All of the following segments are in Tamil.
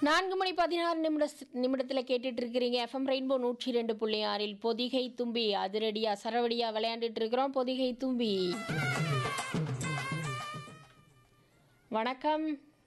நான்கு மணி பதினாறு நிமிட நிமிடத்தில் கேட்டுட்டு இருக்கிறீங்க எஃப்எம் ரெயின்போ நூற்றி ரெண்டு புள்ளி ஆறில் பொதிகை தும்பி அதிரடியா சரவடியா விளையாண்டுட்டு இருக்கிறோம் பொதிகை தும்பி வணக்கம்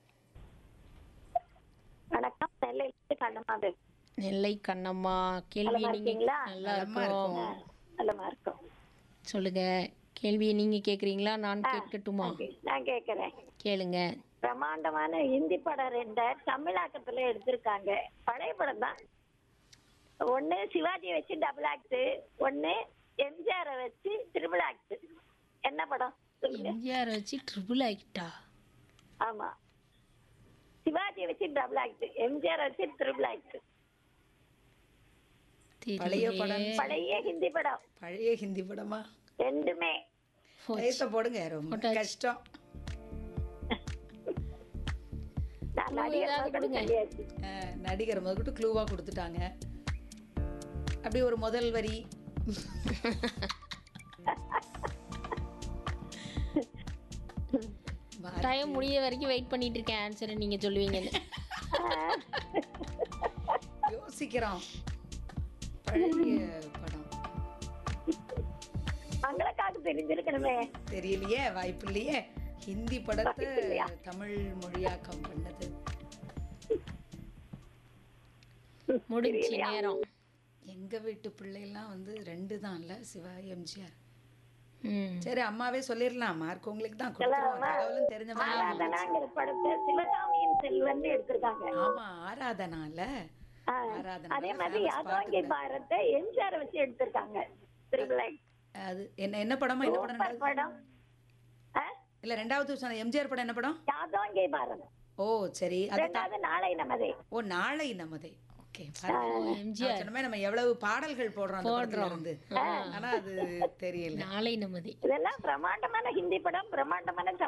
வணக்கம் நெல்லையிலிருந்து கண்ணமாது நெல்லை கண்ணம்மா கேள்வி நலமா நீங்க இருக்கீங்களா? நல்லா இருக்கிறோம் நல்லமா இருக்கும் சொல்லுங்க கேள்வியை நீங்க கேக்குறீங்களா நான் கேட்கட்டுமா நான் கேக்குறேன் கேளுங்க பிரம்மாண்டமான ஹிந்தி படம் ரெண்ட தமிழாக்கத்துல எடுத்திருக்காங்க பழைய படம் தான் ஒண்ணு சிவாஜி வச்சு டபுள் ஆக்ட் ஒண்ணு எம்ஜிஆர் வச்சு ட்ரிபிள் ஆக்ட் என்ன படம் சொல்லுங்க எம்ஜிஆர் வச்சு ட்ரிபிள் ஆகிட்டா ஆமா சிவாஜி வச்சு டபுள் ஆக்ட் எம்ஜிஆர் வச்சு ட்ரிபிள் ஆக்ட் பழைய படம் பழைய ஹிந்தி படம் பழைய ஹிந்தி படமா ரெண்டுமே டயத்தை போடுங்க ரொம்ப கஷ்டம் நான் நடிகர் ஏதாவது கூட கொடுங்க. சொல்லியாச்சு அஹ், நடிகர் முதற்கொண்டு க்ளூவா கொடுத்துட்டாங்க அப்படியே ஒரு முதல் வரி வா- டைம் முடிய வரைக்கும் வெயிட் பண்ணிட்டு இருக்கேன் ஆன்சரை நீங்க சொல்லுவீங்கன்னு யோசிக்கிறோம் பழைய படம் மங்களக்காக்கு தெரிஞ்சிருக்கணுமே தெரியலையே வாய்ப்பு இல்லையே ஹிந்தி படத்தை தமிழ் மொழியாக்கம் பண்ணது முடிஞ்சு நேரம் எங்க வீட்டு பிள்ளைலாம் வந்து ரெண்டு தான் இல்ல சிவா எம்ஜிஆர் ம் சரி அம்மாவே சொல்லிடலாம் மார்க் உங்களுக்கு தான் கொடுத்துருவோம் தகவலும் தெரிஞ்ச மாதிரி ஆராதனாங்கிற படத்தை சிவகாமியின் செல்வன் எடுத்திருக்காங்க ஆமா ஆராதனால ஆ, ஆராதனா அதே மாதிரி யாதவாங்கி பாரத்தை எம்ஜிஆர் வச்சு எடுத்திருக்காங்க திருவிழா அது என்ன என்ன படமா என்ன படம் சூப்பர் படம் ஆ? இல்ல ரெண்டாவது சொன்ன எம்ஜிஆர் படம் என்ன படம் யாதவாங்கி பாரதம் ஓ சரி அது ரெண்டாவது நாளை நமதே ஓ நாளை நமதே ஓகே எம்ஜிஆர் சொன்னமே நம்ம எவ்வளவு பாடல்கள் போடுறோம் அந்த படத்துல இருந்து ஆனா அது தெரியல நாளை நமதி இதெல்லாம் பிரம்மாண்டமான ஹிந்தி படம் பிரம்மாண்டமான